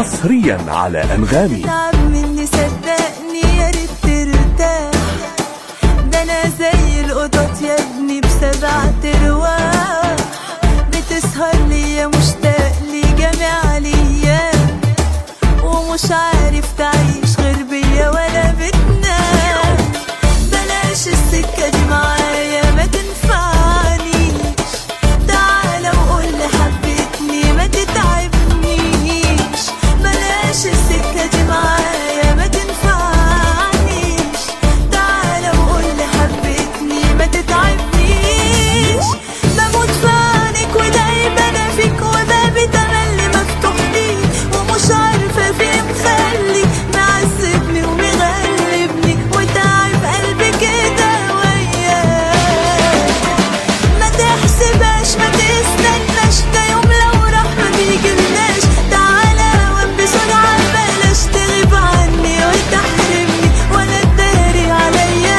حصريا على أنغامي تعب مني صدقني يا ريت ترتاح ده انا زي القطط يا ابني بسبع ترواح بتسهر ليا مشتاق لي جميع الايام ومش عارف تعيش غير بيا ولا بتنام بلاش السكة دي معايا ما تنفعنيش تعالى وقول لي حبيتني ما تتعبنيش بلاش السكة دي معايا ما تنفعنيش تعالى وقول لي حبيتني ما تتعبنيش بموت في عينك ودايما انا فيك وبابي تملي مفتوح ليك ومش عارفة فين مخلي معذبني ومغلبني وتعب قلبي كده وياك ما تحسبهاش ما تستناش ده يوم لو راح ما بيجيلناش تعالى وان بسرعة بلاش تغيب عني وتحرمني ولا تداري عليا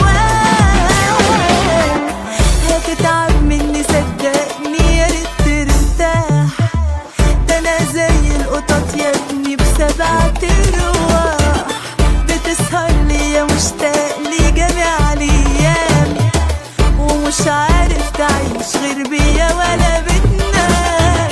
هواك هتتعب مني صدقني يا ريت ترتاح ده انا زي القطط يا ابني بسبع ترواح بتسهر ليا مشتاق لي جميع الايام ومش عارف تعيش غير بيا ولا بتنام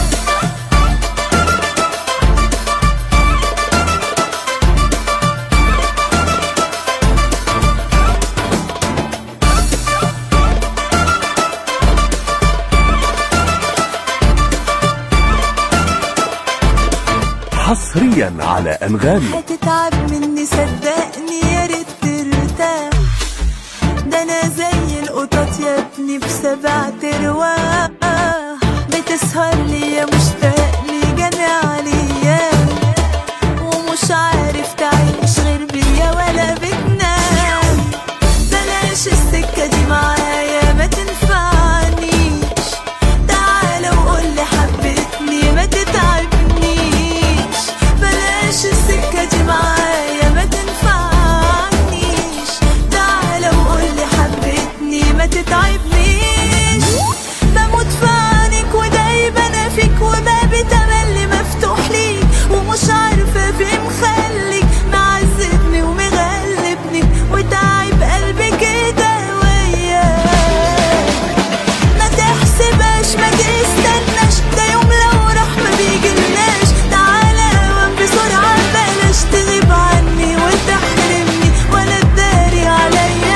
حصريا على أنغامي هتتعب مني صدقني يا ريت ترتاح ده انا زي القطط يا ابني بسبع ترواح بتسهر ليا مشتاق لي جميع الايام ومش عارف تعيش غير بيا ولا بتنام بلاش السكة دي معايا ما تنفعنيش تعالى وقول لي حبيتني ما تتعبنيش بلاش السكة دي معايا ما تنفعنيش تعالى وقول لي حبيتني ما تتعبنيش بموت في عينك ودايما انا فيك وبابي تملي مفتوح ليك ومش عارفة فين مخليك معذبني ومغلبني وتعب قلبي كده وياك ما تحسبهاش ما تستناش ده يوم لو راح ما بيجيلناش تعالى وان بسرعة بلاش تغيب عني وتحرمني ولا تداري عليا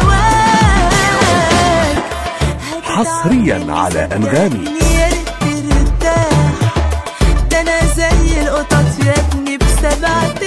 هواك حصرياً على أنغامي. يا ريت ترتاح ده انا زي القطط يا ابني بسبع